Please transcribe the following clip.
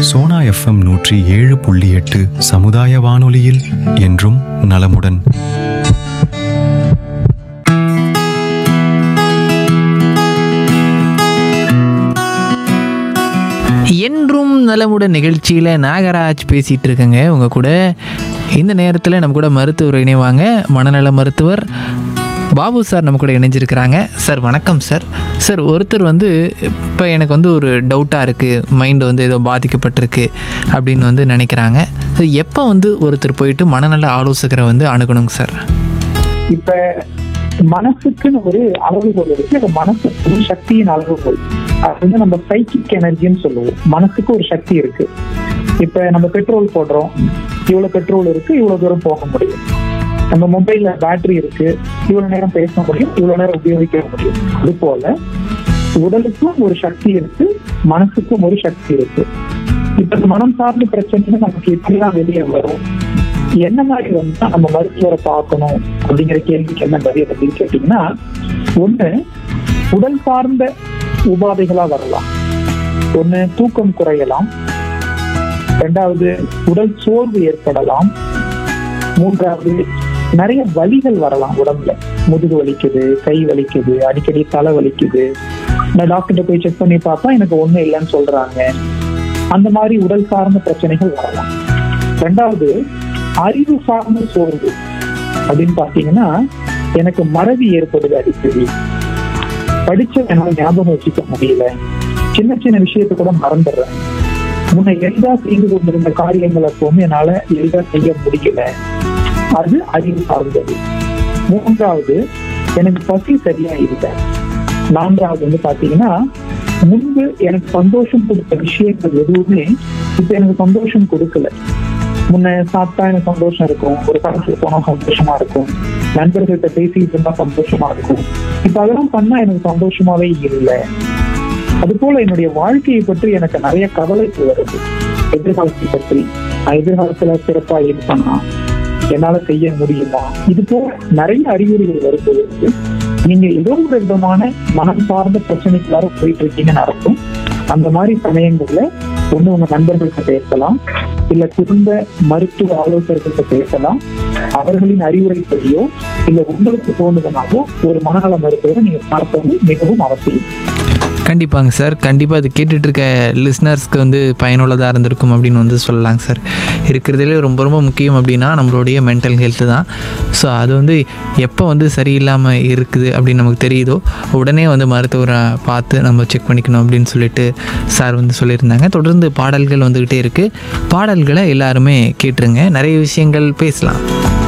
Sona FM நூற்றி ஏழு புள்ளி எட்டு சமுதாய வானொலியில் என்றும் நலமுடன் என்றும் நலமுடன் நிகழ்ச்சியில் நாகராஜ் பேசிகிட்டு இருக்கேங்க உங்கள் கூட இந்த நேரத்தில் நம்ம கூட மருத்துவர் இணைவாங்க மனநல மருத்துவர் பாபு சார் நம்ம கூட இணைஞ்சிருக்கிறாங்க சார் வணக்கம் சார் சார் ஒருத்தர் வந்து இப்போ எனக்கு வந்து ஒரு டவுட்டாக இருக்குது மைண்டு வந்து ஏதோ பாதிக்கப்பட்டிருக்கு அப்படின்னு வந்து நினைக்கிறாங்க So, எப்போ வந்து ஒருத்தர் போயிட்டு மனநல ஆலோசகரை வந்து அணுகணுங்க சார் இப்ப மனசுக்குன்னு ஒரு அளவுகோல் இருக்கு அந்த மனசுக்கு ஒரு சக்தியின் அளவுகோல் அது வந்து நம்ம சைக்கிக் எனர்ஜின்னு சொல்லுவோம் மனசுக்கு ஒரு சக்தி இருக்கு இப்ப நம்ம பெட்ரோல் போடுறோம் இவ்வளவு பெட்ரோல் இருக்கு இவ்வளவு தூரம் போக முடியும் நம்ம மொபைல்ல பேட்டரி இருக்கு இவ்வளவு நேரம் பேச முடியும் இவ்வளவு நேரம் உபயோகிக்க முடியும் அது போல உடலுக்கும் ஒரு சக்தி இருக்கு மனசுக்கும் ஒரு சக்தி இருக்கு இப்ப இந்த மனம் சார்ந்த பிரச்சனை நமக்கு எப்படிலாம் வெளியே வரும் என்ன மாதிரி வந்து நம்ம மருத்துவரை பார்க்கணும் அப்படிங்கிற கேள்விக்கு என்ன பதில் அப்படின்னு கேட்டீங்கன்னா ஒண்ணு உடல் சார்ந்த உபாதைகளா வரலாம் ஒண்ணு தூக்கம் குறையலாம் ரெண்டாவது உடல் சோர்வு ஏற்படலாம் மூன்றாவது நிறைய வலிகள் வரலாம் உடம்புல முதுகு வலிக்குது கை வலிக்குது அடிக்கடி தலை வலிக்குது நான் டாக்டர்கிட்ட போய் செக் பண்ணி பார்த்தா எனக்கு ஒண்ணும் இல்லைன்னு சொல்றாங்க அந்த மாதிரி உடல் சார்ந்த பிரச்சனைகள் வரலாம் ரெண்டாவது அறிவு சார்ந்த சோர்வு அப்படின்னு பாத்தீங்கன்னா எனக்கு மறதி ஏற்படுது அடிக்கடி படிச்ச என்னால ஞாபகம் வச்சுக்க முடியல சின்ன சின்ன விஷயத்தை கூட மறந்துடுறேன் முன்ன எளிதா செய்து கொண்டிருந்த காரியங்களை எப்பவுமே என்னால எளிதா செய்ய முடியல அது அறிவு சார்ந்தது மூன்றாவது எனக்கு பசி சரியா இல்லை நான்காவது வந்து பாத்தீங்கன்னா முன்பு எனக்கு சந்தோஷம் கொடுத்த விஷயங்கள் எதுவுமே இப்ப எனக்கு சந்தோஷம் கொடுக்கல முன்ன சாப்பிட்டா எனக்கு சந்தோஷம் இருக்கும் ஒரு படத்துக்கு போனா சந்தோஷமா இருக்கும் நண்பர்கள்ட்ட பேசிட்டு இருந்தா சந்தோஷமா இருக்கும் இப்ப அதெல்லாம் பண்ணா எனக்கு சந்தோஷமாவே இல்லை அது போல என்னுடைய வாழ்க்கையை பற்றி எனக்கு நிறைய கவலைக்கு வருது எதிர்காலத்தை பற்றி நான் எதிர்காலத்துல சிறப்பா இருப்பேனா என்னால செய்ய முடியுமா இது போல நிறைய அறிகுறிகள் வரும்போது நீங்க ஏதோ ஒரு விதமான மனம் சார்ந்த பிரச்சனைக்குள்ளார போயிட்டு இருக்கீங்கன்னு அர்த்தம் அந்த மாதிரி சமயங்கள்ல ஒண்ணு உங்க நண்பர்கள்ட்ட பேசலாம் இல்ல குடும்ப மருத்துவ ஆலோசகர்கள்ட்ட பேசலாம் அவர்களின் அறிவுரைப்படியோ இல்ல உங்களுக்கு தோணுதுனாலோ ஒரு மனநல மருத்துவரை நீங்க பார்ப்பது மிகவும் அவசியம் கண்டிப்பாங்க சார் கண்டிப்பாக அது கேட்டுட்டு இருக்க லிஸ்னர்ஸ்க்கு வந்து பயனுள்ளதாக இருந்திருக்கும் அப்படின்னு வந்து சொல்லலாங்க சார் இருக்கிறதுலே ரொம்ப ரொம்ப முக்கியம் அப்படின்னா நம்மளுடைய மென்டல் ஹெல்த்து தான் ஸோ அது வந்து எப்போ வந்து சரியில்லாமல் இருக்குது அப்படின்னு நமக்கு தெரியுதோ உடனே வந்து மருத்துவரை பார்த்து நம்ம செக் பண்ணிக்கணும் அப்படின்னு சொல்லிட்டு சார் வந்து சொல்லியிருந்தாங்க தொடர்ந்து பாடல்கள் வந்துக்கிட்டே இருக்குது பாடல்களை எல்லாருமே கேட்டுருங்க நிறைய விஷயங்கள் பேசலாம்